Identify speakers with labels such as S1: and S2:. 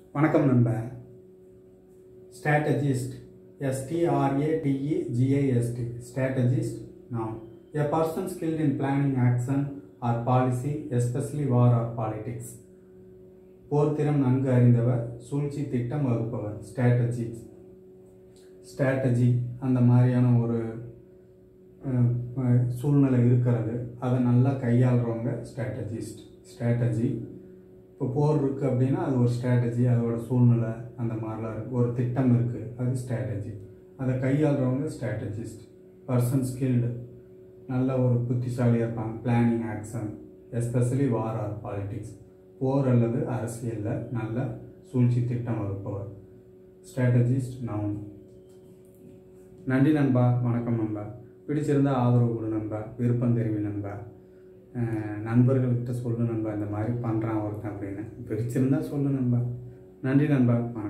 S1: வணக்கம் நண்பா strategist எஸ்டிஆர்ஏடிஇஜிஐஎஸ்டி strategist நாம் a person skilled in planning action or policy especially war or politics போர் திறம் நன்கு அறிந்தவர் சூழ்ச்சி திட்டம் வகுப்பவர் ஸ்ட்ராட்டஜி ஸ்ட்ராட்டஜி அந்த மாதிரியான ஒரு அஹ், அஹ், சூழ்நிலை இருக்கிறது அதை நல்லா கையாளுறவங்க ஸ்ட்ராட்டஜிஸ்ட் ஸ்ட்ராட்டஜி இப்போ போர் இருக்குது அப்படின்னா அது ஒரு ஸ்ட்ராட்டஜி அதோட சூழ்நிலை அந்த மாதிரிலாம் இருக்குது ஒரு திட்டம் இருக்குது அது ஸ்ட்ராட்டஜி அதை கையாளுறவங்க ஸ்ட்ராட்டஜிஸ்ட் பர்சன் ஸ்கில்டு நல்ல ஒரு புத்திசாலியாக இருப்பாங்க planning action especially war or politics போர் அல்லது அரசியலில் நல்ல சூழ்ச்சி திட்டம் வகுப்பவர் ஸ்ட்ராட்டஜிஸ்ட் நவுன் நன்றி நண்பா வணக்கம் நண்பா பிடிச்சிருந்தா ஆதரவு கொடு நண்பா விருப்பம் தெரிவி நண்பா அஹ் நண்பர்கள்கிட்ட சொல்லு நண்பா இந்த மாதிரி பண்ணுறான் ஒருத்தன் அப்படின்னு பிடிச்சிருந்தா சொல்லு நண்பா நன்றி நண்பா வணக்கம்